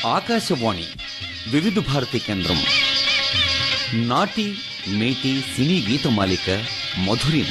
ఆకాశవాణి వివిధ భారతి కేంద్రం నాటి మేటి సినీ గీతమాలిక మధురిమ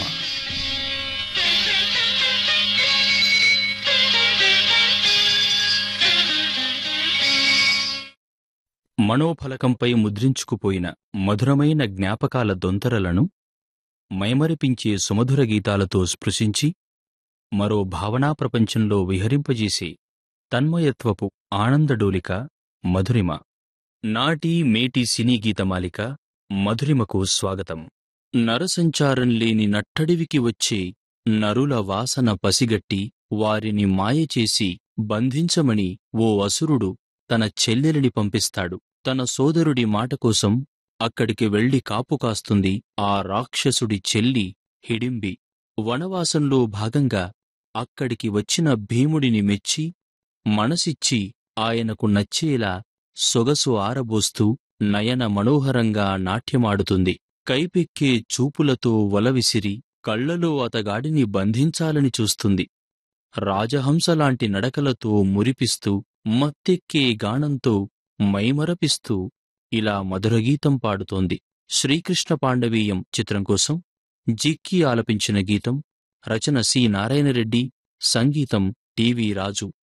మనోఫలకంపై ముద్రించుకుపోయిన మధురమైన జ్ఞాపకాల దొంతరలను మైమరిపించే సుమధుర గీతాలతో స్పృశించి మరో భావనా ప్రపంచంలో విహరింపజేసే తన్మయత్వపు ఆనందడోలిక మధురిమ నాటి మేటి సినీ గీతమాలిక మధురిమకు స్వాగతం నరసంచారం లేని నట్టడివికి వచ్చే నరుల వాసన పసిగట్టి వారిని మాయచేసి బంధించమని ఓ అసురుడు తన చెల్లెలిని పంపిస్తాడు తన సోదరుడి మాట కోసం అక్కడికి వెళ్లి కాపు కాస్తుంది ఆ రాక్షసుడి చెల్లి హిడింబి వనవాసంలో భాగంగా అక్కడికి వచ్చిన భీముడిని మెచ్చి మనసిచ్చి ఆయనకు నచ్చేలా సొగసు ఆరబోస్తూ నయన మనోహరంగా నాట్యమాడుతుంది కైపెక్కే చూపులతో వలవిసిరి కళ్లలో అతగాడిని బంధించాలని చూస్తుంది రాజహంసలాంటి నడకలతో మురిపిస్తూ మత్తెక్కే గానంతో మైమరపిస్తూ ఇలా మధురగీతం పాడుతోంది శ్రీకృష్ణ పాండవీయం చిత్రం కోసం జిక్కి ఆలపించిన గీతం రచన సి నారాయణరెడ్డి సంగీతం టివి రాజు